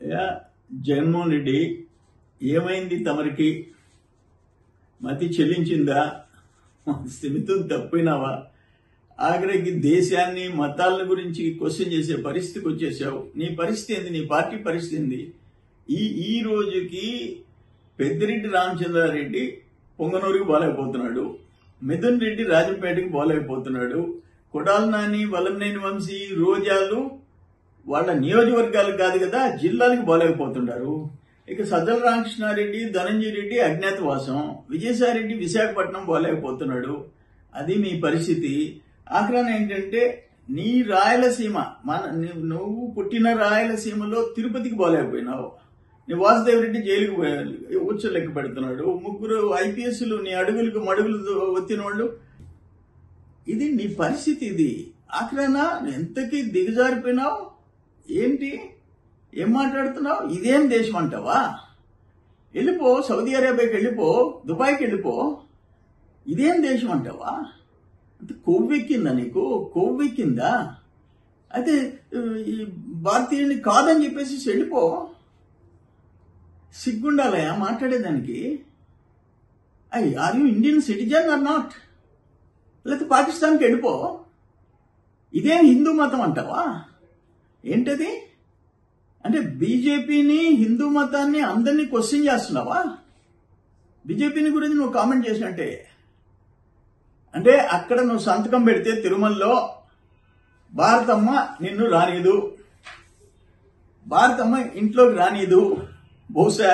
yeah, Jaganmohan Reddy ఏమైంది తమరికి మతి చెల్లించిందా స్థిమితం తప్పినావా ఆఖరికి దేశాన్ని మతాల గురించి క్వశ్చన్ చేసే పరిస్థితికి వచ్చేసావు నీ పరిస్థితి ఏంది నీ పార్టీ పరిస్థితి ఏంది ఈ ఈ రోజుకి పెద్దిరెడ్డి రామచంద్రారెడ్డి పొంగనూరుకి బాలేకపోతున్నాడు మిథున్ రెడ్డి రాజంపేటకి బాలేకపోతున్నాడు కొడాల నాని వలంనేని వంశీ రోజాలు వాళ్ళ నియోజకవర్గాలకు కాదు కదా జిల్లాలకు బాలేకపోతున్నారు ఇక సజ్జల రామకృష్ణారెడ్డి ధనంజయ రెడ్డి అజ్ఞాతవాసం విజయసాయిరెడ్డి విశాఖపట్నం బాలేకపోతున్నాడు అది మీ పరిస్థితి ఆఖరణ ఏంటంటే నీ రాయలసీమ మన నీ- నువ్వు పుట్టిన రాయలసీమలో తిరుపతికి బాలేకపోయినావు నీ వాసుదేవ్ రెడ్డి జైలుకు పోయాడు ఉచ్చ లెక్క పెడుతున్నాడు ముగ్గురు ఐపీఎస్లు నీ అడుగులకు మడుగులు వచ్చిన వాళ్ళు ఇది నీ పరిస్థితి ఇది ఆఖరణ ఎంతకి దిగజారిపోయినావు ఏంటి ఏం మాట్లాడుతున్నావు ఇదేం దేశం అంటావా వెళ్ళిపో సౌదీ అరేబియాకి వెళ్ళిపో దుబాయ్కి వెళ్ళిపో ఇదేం దేశం అంటావా అంటే కొవ్వెక్కిందా నీకు కొవ్వెక్కిందా అయితే ఈ భారతీయుని కాదని చెప్పేసి వెళ్ళిపో సిగ్గుండాలయా మాట్లాడేదానికి I are you Indian citizen or not లేకపోతే పాకిస్తాన్కి వెళ్ళిపో ఇదేం హిందూ మతం అంటావా ఏంటది అంటే బీజేపీని హిందూ మతాన్ని అందరినీ క్వశ్చన్ చేస్తున్నావా బీజేపీని గురించి నువ్వు కామెంట్ చేసినట్టే అంటే అక్కడ నువ్వు సంతకం పెడితే తిరుమలలో భారతమ్మ నిన్ను రానిదు భారతమ్మ ఇంట్లోకి రానిదు బహుశా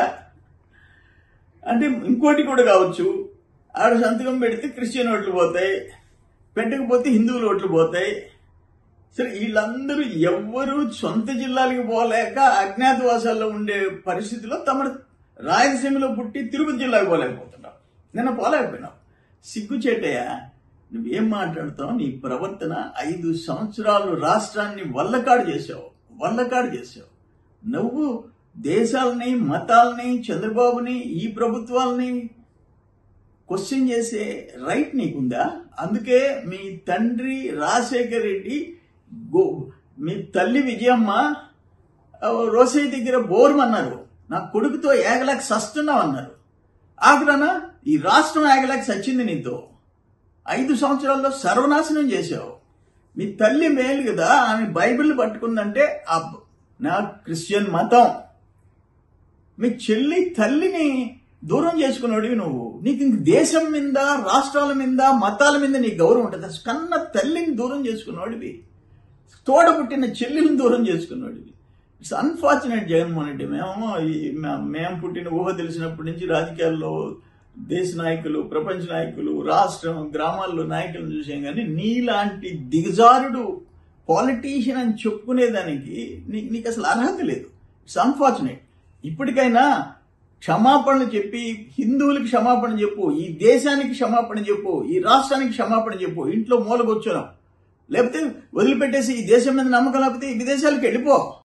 అంటే ఇంకోటి కూడా కావచ్చు ఆడ సంతకం పెడితే క్రిస్టియన్ ఓట్లు పోతాయి పెట్టకపోతే హిందువుల ఓట్లు పోతాయి సరే వీళ్ళందరూ ఎవ్వరూ సొంత జిల్లాలకు పోలేక అజ్ఞాతవాసాల్లో ఉండే పరిస్థితిలో తమ రాయలసీమలో పుట్టి తిరుపతి జిల్లాకు పోలేకపోతున్నావు నిన్న పోలేకపోయినావు సిగ్గుచేటయ్యా నువ్వేం మాట్లాడుతావు నీ ప్రవర్తన ఐదు సంవత్సరాలు రాష్ట్రాన్ని వల్లకాడు చేసావు వల్లకాడు చేసావు నువ్వు దేశాలని మతాలని చంద్రబాబుని ఈ ప్రభుత్వాలని క్వశ్చన్ చేసే రైట్ నీకుందా అందుకే మీ తండ్రి రాజశేఖర్ రెడ్డి గో మీ తల్లి విజయమ్మ ఆ, రోసయ్య దగ్గర బోర్మన్నారు నా కొడుకుతో ఏగలేక సస్తున్నావు అన్నారు ఆఖరాన ఈ రాష్ట్రం ఏగలేక సచ్చింది నీతో ఐదు సంవత్సరాల్లో సర్వనాశనం చేశావు మీ తల్లి మేలు కదా ఆమె బైబిల్ పట్టుకుందంటే ఆ నా క్రిస్టియన్ మతం మీ చెల్లి తల్లిని దూరం చేసుకున్నాడు నువ్వు నీకు ఇంక దేశం మీద రాష్ట్రాల మీద మతాల మీద నీకు గౌరవం ఉంటుంది అసలు కన్న తల్లిని దూరం చేసుకున్నాడివి తోడ పుట్టిన చెల్లిని దూరం చేసుకున్నాడివి ఇట్స్ అన్ఫార్చునేట్ జగన్మోహన్ రెడ్డి మేము ఈ- మే- మేము పుట్టిన ఊహ తెలిసినప్పటి నుంచి రాజకీయాల్లో దేశ నాయకులు ప్రపంచ నాయకులు రాష్ట్రం గ్రామాల్లో నాయకులను చూసాం కానీ నీలాంటి దిగజారుడు పాలిటీషియన్ అని చెప్పుకునేదానికి నీ- నీకు అసలు అర్హత లేదు ఇట్స్ అన్ఫార్చునేట్ ఇప్పటికైనా క్షమాపణలు చెప్పి హిందువులకి క్షమాపణ చెప్పు ఈ దేశానికి క్షమాపణ చెప్పు ఈ రాష్ట్రానికి క్షమాపణ చెప్పు ఇంట్లో మూలకొచ్చున్నాం లేకపోతే వదిలిపెట్టేసి ఈ దేశం మీద నమ్మకం లేకపోతే ఈ విదేశాలకు వెళ్ళిపో